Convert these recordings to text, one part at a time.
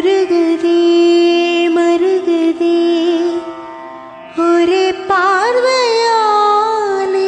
உருகுதே மருகுதே ஒரே பார்வையாலே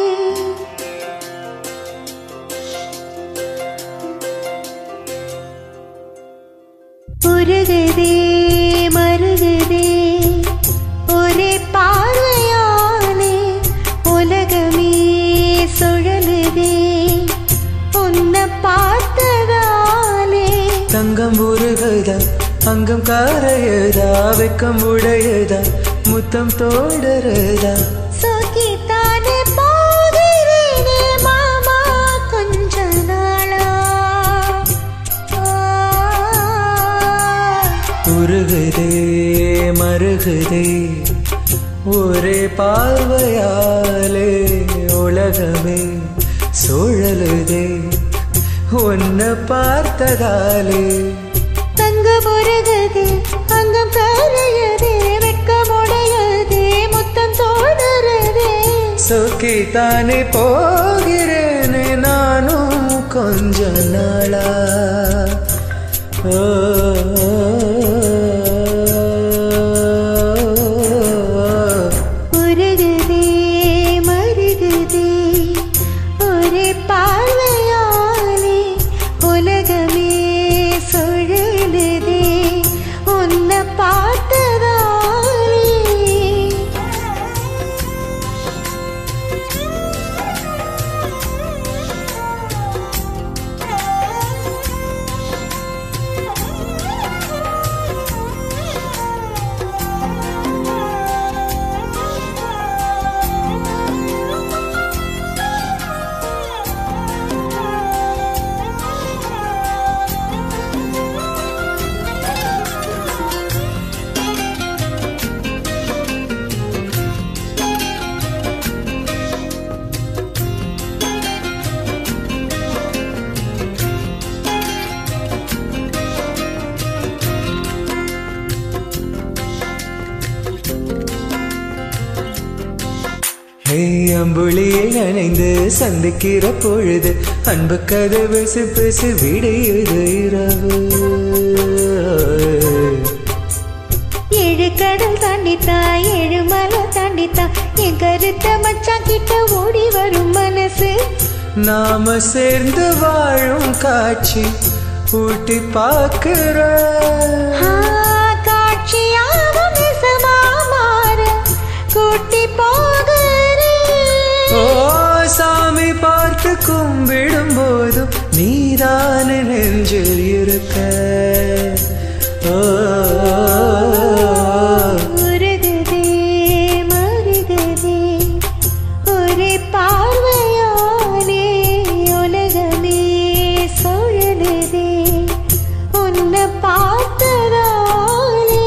உருகுதே மருகுதே ஒரே பார்வையாலே உலகமே சுழலுதே உன்னை பார்த்ததாலே தங்கம் உருகுதா அங்கம் காரையுதா வெக்கம் உடையுதா முத்தம் தோடருதா சோக்கித்தானே போகிறேனே மாமா கொஞ்ச நாளா ஆ. உருகுதே மருகுதே ஒரே பார்வையாலே உலகமே சுழலுதே உன்னை பார்த்ததாலே தங்கம் உருகுதே அங்கம் கரையுதே வெட்கமுடையுதே முத்தம் தோடுறதே சுக்கி தானே போகிறேனே நானும் கொஞ்ச நாளா ஓ, உருகுதே மருகுதே ஒரே பார்வையாலே உலகமே சுழலுதே உன்னை பார்த்ததாலே ஹே அம்புலியில் அணைந்து சந்திக்கிற பொழுது அன்பு கதை பேசு பேசு விடையுது இரவு ஏழு கடல் தாண்டித்தா ஏழு மலை தாண்டித்தா என் கருத்த மச்சான் கிட்ட ஓடி வரும் மனசு நாம சேர்ந்து வாழும் காட்சி ஊட்டி பார்க்கிற ஆ, காட்சியாவும் நிசமா மாற கூட்டி போகிறேன் ஓ சாமி பார்த்து கும்பிடும் போதும் நீதான நெஞ்சில் இருக்க ஓ, உருகுதே மருகுதே ஒரே பார்வையாலே உலகமே சுழலுதே உன்னை பார்த்ததாலே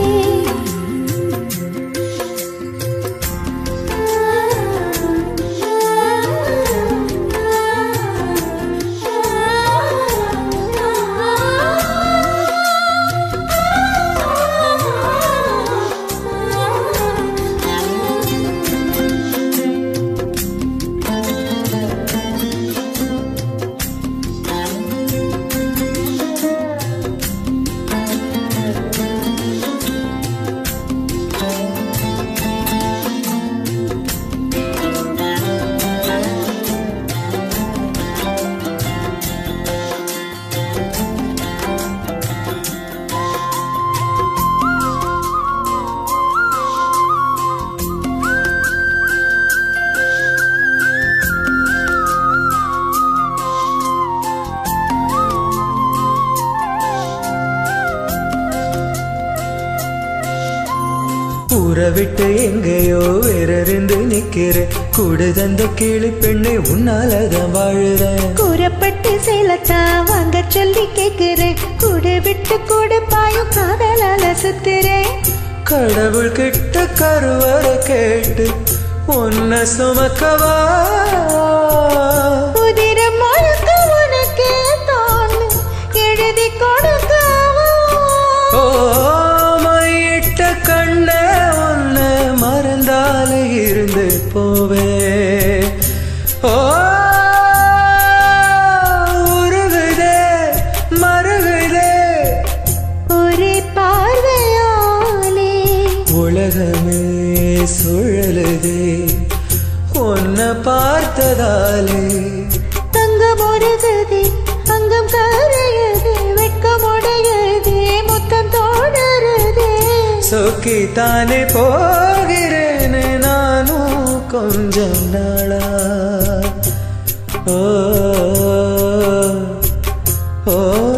ஊரை விட்டு எங்கேயோ வேறிருந்து நிக்கிறேன் கூடு தந்த கிளி பெண்ணை உன்னாலதான் வாழுறேன் கூறப்பட்டு சேலத்தா வாங்க சொல்லி கேக்குறேன் கூட விட்டு கூட பாயும் காதலால சுத்துறேன் கடவுள் கிட்ட கருவறை கேட்டு உன்னை சுமக்கவா உதிரம் முழுக்க உனக்கே தான் எழுதி கொடுக்கவா ஓ மையிட்ட கண்ணே உன்னை மறந்தாலே இருந்து போவே ஓ உருகுதே மருகுதே உலகமே சுழலுதே உன்னை பார்த்ததாலே தங்கம் ஒருகுதே அங்கம் கரையுதே வெட்கம் உடையுதே முத்தம் தோணருதே சொக்கி தானே போகிறேனே நானும் கொஞ்சம் நாளா ஓ ஓ